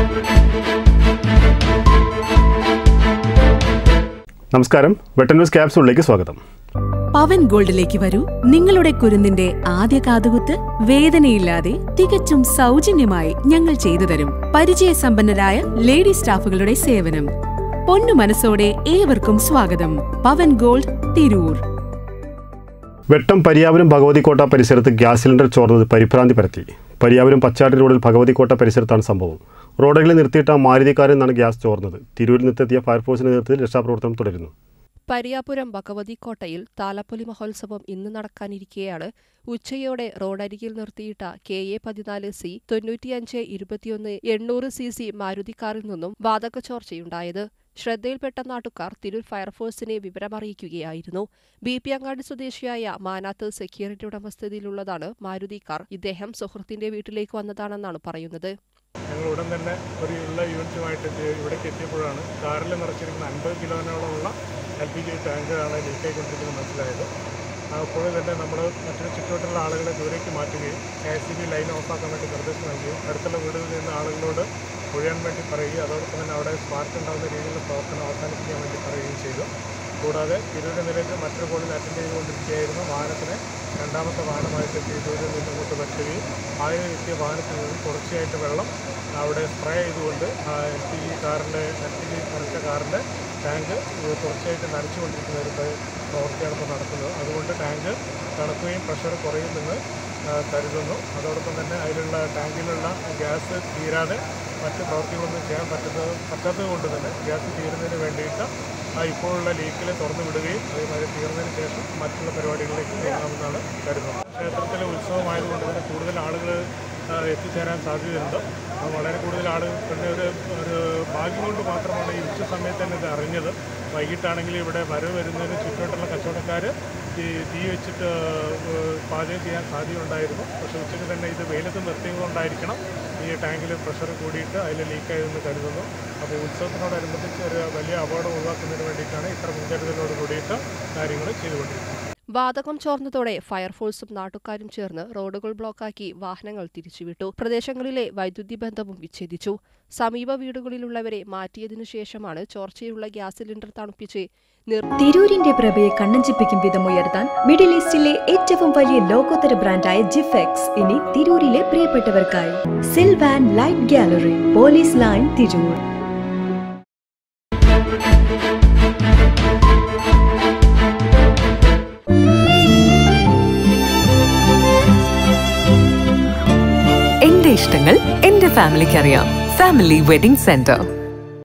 നമസ്കാരം വെട്ടൻ ന്യൂസ് ക്യാപ്സൂളിലേക്ക് സ്വാഗതം പവൻ ഗോൾഡിലേക്ക് വരൂ നിങ്ങളുടെ കുരുന്നിന്റെ ആദ്യ കാതുകുത്ത് വേദനയില്ലാതെ തികച്ചും സൗജന്യമായി ഞങ്ങൾ ചെയ്തു തരും പരിചയസമ്പന്നരായ ലേഡി സ്റ്റാഫുകളുടെ സേവനം പൊന്നു മനസ്സോടെ ഏവർക്കും സ്വാഗതം പവൻ ഗോൾഡ് തിരൂർ വെട്ടം പരിയാപുരം ഭഗവതിക്കോട്ട പരിസരത്ത് ഗ്യാസ് സിലിണ്ടർ ചോർന്നത് പരിഭ്രാന്തി പരത്തി പരിയാപുരം പച്ചാടി റോഡിൽ ഭഗവതിക്കോട്ട പരിസരത്താണ് സംഭവം റോഡുകളിൽ നിർത്തിയിട്ട മാരുതിക്കാരിൽ നിന്നാണ് ഗ്യാസ് ചോർന്നത് തിരൂരിൽ നിന്നെത്തിയ ഫയർഫോഴ്സിന്റെ നേതൃത്വത്തിൽ രക്ഷാപ്രവർത്തനം തുടരുന്നു പരിയാപുരം ഭഗവതിക്കോട്ടയിൽ താലപ്പൊലി മഹോത്സവം ഇന്ന് നടക്കാനിരിക്കെയാണ് ഉച്ചയോടെ റോഡരികിൽ നിർത്തിയിട്ട കെ എ പതിനാല് സി തൊണ്ണൂറ്റിയഞ്ച് ഇരുപത്തിയൊന്ന് എണ്ണൂറ് സി സി മാരുതി കാറിൽ നിന്നും വാതക ചോർച്ചയുണ്ടായത് ശ്രദ്ധയിൽപ്പെട്ട നാട്ടുകാർ തിരൂർ ഫയർഫോഴ്സിനെ വിവരമറിയിക്കുകയായിരുന്നു ബി പി അങ്ങാടി സ്വദേശിയായ മാനാത്ത് സെക്യൂരിറ്റി ഉടമസ്ഥതയിലുള്ളതാണ് മാരുതി കാർ ഇദ്ദേഹം സുഹൃത്തിന്റെ വീട്ടിലേക്ക് വന്നതാണെന്നാണ് പറയുന്നത് ഞങ്ങൾ ഉടൻ തന്നെ ഒരു ഉള്ള യൂണിറ്റുമായിട്ട് എത്തി ഇവിടേക്ക് എത്തിയപ്പോഴാണ് കാറിൽ നിറച്ചിരിക്കുന്ന അൻപത് കിലോനോളമുള്ള എൽ പി ജി ടാങ്കാണ് ലീക്കായിക്കൊണ്ടിരിക്കുന്നത് മനസ്സിലായത് അപ്പോൾ തന്നെ നമ്മൾ മറ്റൊരു ചുറ്റുവട്ടുള്ള ആളുകളെ ദൂരേക്ക് മാറ്റുകയും K S C B line ഓഫാക്കാൻ വേണ്ടി നിർദ്ദേശം നൽകുകയും അടുത്തുള്ള വീടുകളിൽ നിന്ന് ആളുകളോട് ഒഴിയാൻ വേണ്ടി പറയുകയും അതോടൊപ്പം തന്നെ അവിടെ സ്പാർക്ക് ഉണ്ടാകുന്ന രീതിയിലുള്ള പ്രവർത്തനം അവസാനിപ്പിക്കാൻ വേണ്ടി പറയുകയും ചെയ്തു കൂടാതെ തിരൂരിൽ നിലയിൽ മറ്റൊരു കോളിൽ അറ്റൻഡ് ചെയ്തുകൊണ്ടിരിക്കുകയായിരുന്ന വാഹനത്തിനെ രണ്ടാമത്തെ വാഹനമായിട്ട് തിരൂരിൽ നിന്ന് ഇങ്ങോട്ട് പറ്റുകയും ആദ്യം എത്തിയ വാഹനത്തിൽ നിന്ന് തുടർച്ചയായിട്ട് വെള്ളം അവിടെ സ്പ്രേ ചെയ്തുകൊണ്ട് എൽ പി ജി കാറിൻ്റെ എൽ പി ജി നിറച്ച കാറിൻ്റെ ടാങ്ക് തുടർച്ചയായിട്ട് നനച്ചുകൊണ്ടിരിക്കുന്ന ഒരു പ്ര- പ്രവൃത്തിയാണ് ഇപ്പോൾ നടക്കുന്നത് അതുകൊണ്ട് ടാങ്ക് തണുക്കുകയും പ്രഷർ കുറയുമെന്ന് ആ, കരുതുന്നു അതോടൊപ്പം തന്നെ അതിലുള്ള ടാങ്കിലുള്ള ഗ്യാസ് തീരാതെ മറ്റ് പ്രവൃത്തികളൊന്നും ചെയ്യാൻ പറ്റുന്നത് പറ്റാത്തത് കൊണ്ട് തന്നെ ഗ്യാസ് തീരുന്നതിന് വേണ്ടിയിട്ട് ആ ഇപ്പോഴുള്ള ലീക്കിൽ തുറന്നു വിടുകയും അതേമാതിരി തീർന്നതിന് ശേഷം മറ്റുള്ള പരിപാടികളിലേക്ക് നീങ്ങാമെന്നാണ് കരുതുന്നത് ക്ഷേത്രത്തിലെ ഉത്സവമായതുകൊണ്ട് തന്നെ കൂടുതൽ ആളുകൾ ആ, എത്തിച്ചേരാൻ സാധ്യതയുണ്ട് അപ്പോൾ വളരെ കൂടുതൽ ആളുകളുടെ ഒരു ഒരു ഭാഗ്യം കൊണ്ട് മാത്രമാണ് ഈ ഉച്ച സമയത്ത് തന്നെ ഇത് അറിഞ്ഞത് വൈകിട്ടാണെങ്കിൽ ഇവിടെ വരവ് വരുന്നതിന് ചുറ്റുവട്ടുള്ള കച്ചവടക്കാർ ഈ തീ വെച്ചിട്ട് ഏഹ്, പാചകം ചെയ്യാൻ സാധ്യതയുണ്ടായിരുന്നു പക്ഷേ ഉച്ചയ്ക്ക് തന്നെ ഇത് വെയിലത്ത് നിർത്തിയതുകൊണ്ടായിരിക്കണം ഈ ടാങ്കിൽ പ്രഷർ കൂടിയിട്ട് അതിൽ ലീക്കായതെന്ന് കരുതുന്നു അപ്പോൾ ഉത്സവത്തിനോടനുബന്ധിച്ച് ഒരു വലിയ അപകടം ഒഴിവാക്കുന്നതിന് വേണ്ടിയിട്ടാണ് ഇത്ര മുൻകരുതലോട് കൂടിയിട്ട് കാര്യങ്ങൾ ചെയ്തുകൊണ്ടിരിക്കുന്നത് വാതകം ചോർന്നതോടെ ഫയർഫോഴ്സും നാട്ടുകാരും ചേർന്ന് റോഡുകൾ ബ്ലോക്കാക്കി വാഹനങ്ങൾ തിരിച്ചുവിട്ടു പ്രദേശങ്ങളിലെ വൈദ്യുതി ബന്ധവും വിച്ഛേദിച്ചു സമീപ വീടുകളിലുള്ളവരെ മാറ്റിയതിനു ശേഷമാണ് ചോർച്ചയുള്ള ഗ്യാസ് സിലിണ്ടർ തണുപ്പിച്ച് നിർ തിരൂരിന്റെ പ്രഭയെ കണ്ണഞ്ചിപ്പിക്കും വിധം ഉയർത്താൻ മിഡിൽ ഈസ്റ്റിലെ ഏറ്റവും വലിയ ലോകോത്തര ബ്രാൻഡായ ജിഫെക്സ് ഇനി തിരൂരിലെ പ്രിയപ്പെട്ടവർക്കായി Silvan light gallery police line Tirur എന്റെ ഇഷ്ടങ്ങൾ എന്റെ ഫാമിലിക്ക് അറിയാം ഫാമിലി വെഡിംഗ് സെന്റർ